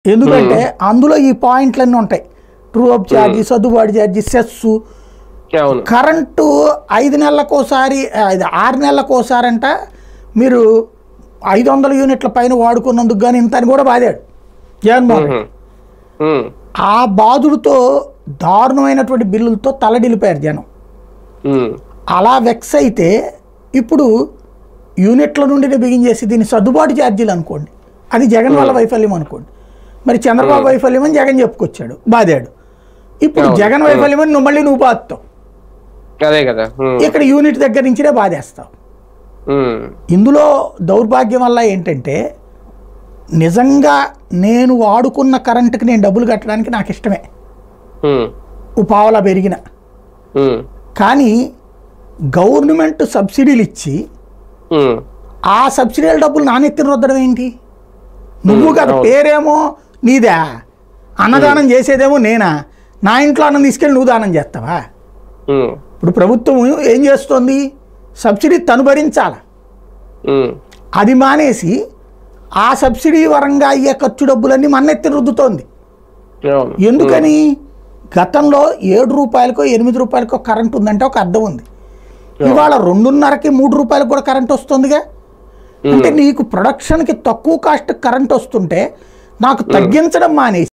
ఎందుకంటే అందులో ఈ పాయింట్లన్నీ ఉంటాయి ట్రూ అప్ ఛార్జీ సర్దుబాటు ఛార్జీ సెస్ అవును కరెంటు ఐదు నెలలకోసారి ఆ, ఇది ఆరు నెలలకోసారి అంట మీరు ఐదు వందల యూనిట్ల పైన వాడుకున్నందుకు కానీ ఇంత అని కూడా బాదాడు జగన్మోహన్ రెడ్డి. ఉమ్. ఉమ్. ఆ బాధుడితో దారుణమైనటువంటి బిల్లులతో తలడిల్లిపోయారు జనం ఉమ్. అలా వెక్స్ అయితే ఇప్పుడు యూనిట్ల నుండి బిగించేసి దీన్ని సర్దుబాటు ఛార్జీలు అనుకోండి అది జగన్ వల్ల వైఫల్యం అనుకోండి మరి చంద్రబాబు వైఫల్యం అని జగన్ చెప్పుకొచ్చాడు బాదాడు ఇప్పుడు అవును. జగన్ వైఫల్యం అని నువ్వు మళ్ళీ నువ్వు బాదుతావు అదే కదా ఉమ్. ఇక్కడ యూనిట్ దగ్గర నుంచినే బాధేస్తావు ఉమ్. ఇందులో దౌర్భాగ్యం వల్ల ఏంటంటే నిజంగా నేను వాడుకున్న కరెంటుకి నేను డబ్బులు కట్టడానికి నాకు ఇష్టమే ఉమ్. ఓ పావలా పెరిగిన ఉమ్. కానీ గవర్నమెంట్ సబ్సిడీలు ఇచ్చి ఉమ్. ఆ సబ్సిడీల డబ్బులు నానెత్తిన రుద్దడం ఏంటి నువ్వు కదా అవును. పేరేమో నీదా అన్నదానం చేసేదేమో నేనా నా ఇంట్లో అన్నం తీసుకెళ్ళి నువ్వు దానం చేస్తావా ఉమ్. ఇప్పుడు ప్రభుత్వం ఏం చేస్తోంది సబ్సిడీ తను భరించాల ఉమ్. అది మానేసి ఆ సబ్సిడీ వరంగా అయ్యే ఖర్చు డబ్బులన్నీ మన్నెత్తి రుద్దుతోంది అవును ఎందుకని గతంలో ఏడు రూపాయలకో ఎనిమిది రూపాయలకో కరెంట్ ఉందంటే ఒక అర్థం ఉంది ఇవాళ రెండున్నరకి మూడు రూపాయలకు కూడా కరెంట్ వస్తుందిగా అంటే నీకు ప్రొడక్షన్కి తక్కువ కాస్ట్ కరెంట్ వస్తుంటే నాకు తగ్గించడం మానేసి